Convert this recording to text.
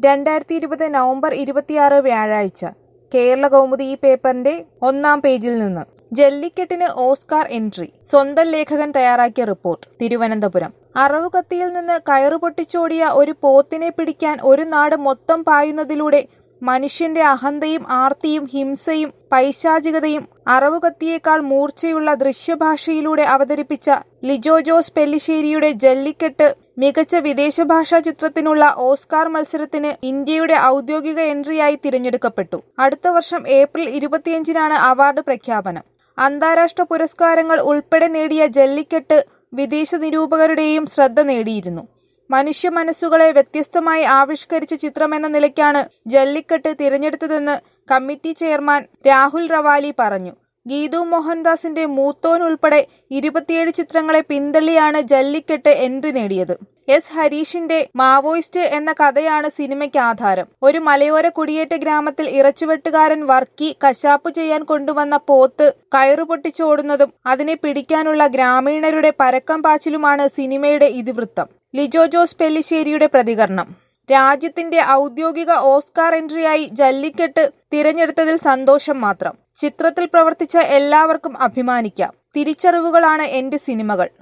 രണ്ടായിരത്തി ഇരുപത് നവംബർ ഇരുപത്തിയാറ് വ്യാഴാഴ്ച കേരള കൗമുദി ഈ പേപ്പറിന്റെ ഒന്നാം പേജിൽ നിന്ന് ജല്ലിക്കെട്ടിന് ഓസ്കാർ എൻട്രി സ്വന്തം ലേഖകൻ തയ്യാറാക്കിയ റിപ്പോർട്ട് തിരുവനന്തപുരം അറവുകത്തിയിൽ നിന്ന് കയറു പൊട്ടിച്ചോടിയ ഒരു പോത്തിനെ പിടിക്കാൻ ഒരു നാട് മൊത്തം പായുന്നതിലൂടെ മനുഷ്യന്റെ അഹന്തയും ആർത്തിയും ഹിംസയും പൈശാചികതയും അറവുകത്തിയേക്കാൾ മൂർച്ചയുള്ള ദൃശ്യഭാഷയിലൂടെ അവതരിപ്പിച്ച ലിജോ ജോസ് പെല്ലിശ്ശേരിയുടെ ജല്ലിക്കെട്ട് മികച്ച വിദേശ ഭാഷാ ചിത്രത്തിനുള്ള ഓസ്കാർ മത്സരത്തിന് ഇന്ത്യയുടെ ഔദ്യോഗിക എൻട്രിയായി തിരഞ്ഞെടുക്കപ്പെട്ടു അടുത്ത വർഷം ഏപ്രിൽ ഇരുപത്തിയഞ്ചിനാണ് അവാർഡ് പ്രഖ്യാപനം അന്താരാഷ്ട്ര പുരസ്കാരങ്ങൾ ഉൾപ്പെടെ നേടിയ ജല്ലിക്കെട്ട് വിദേശ നിരൂപകരുടെയും ശ്രദ്ധ നേടിയിരുന്നു മനുഷ്യ മനസ്സുകളെ വ്യത്യസ്തമായി ആവിഷ്കരിച്ച ചിത്രമെന്ന നിലയ്ക്കാണ് ജല്ലിക്കെട്ട് തിരഞ്ഞെടുത്തതെന്ന് കമ്മിറ്റി ചെയർമാൻ രാഹുൽ റവാലി പറഞ്ഞു ഗീതു മോഹൻദാസിന്റെ മൂത്തോൻ ഉൾപ്പെടെ ഇരുപത്തിയേഴ് ചിത്രങ്ങളെ പിന്തള്ളിയാണ് ജല്ലിക്കെട്ട് എൻട്രി നേടിയത് എസ് ഹരീഷിന്റെ മാവോയിസ്റ്റ് എന്ന കഥയാണ് സിനിമയ്ക്ക് ആധാരം ഒരു മലയോര കുടിയേറ്റ ഗ്രാമത്തിൽ ഇറച്ചുവെട്ടുകാരൻ വർക്കി കശാപ്പു ചെയ്യാൻ കൊണ്ടുവന്ന പോത്ത് കയറു പൊട്ടിച്ചോടുന്നതും അതിനെ പിടിക്കാനുള്ള ഗ്രാമീണരുടെ പരക്കം പാച്ചിലുമാണ് സിനിമയുടെ ഇതിവൃത്തം ലിജോ ജോസ് പെല്ലിശ്ശേരിയുടെ പ്രതികരണം രാജ്യത്തിന്റെ ഔദ്യോഗിക ഓസ്കാർ എൻട്രിയായി ജല്ലിക്കെട്ട് തിരഞ്ഞെടുത്തതിൽ സന്തോഷം മാത്രം ചിത്രത്തിൽ പ്രവർത്തിച്ച എല്ലാവർക്കും അഭിമാനിക്കാം തിരിച്ചറിവുകളാണ് എന്റെ സിനിമകൾ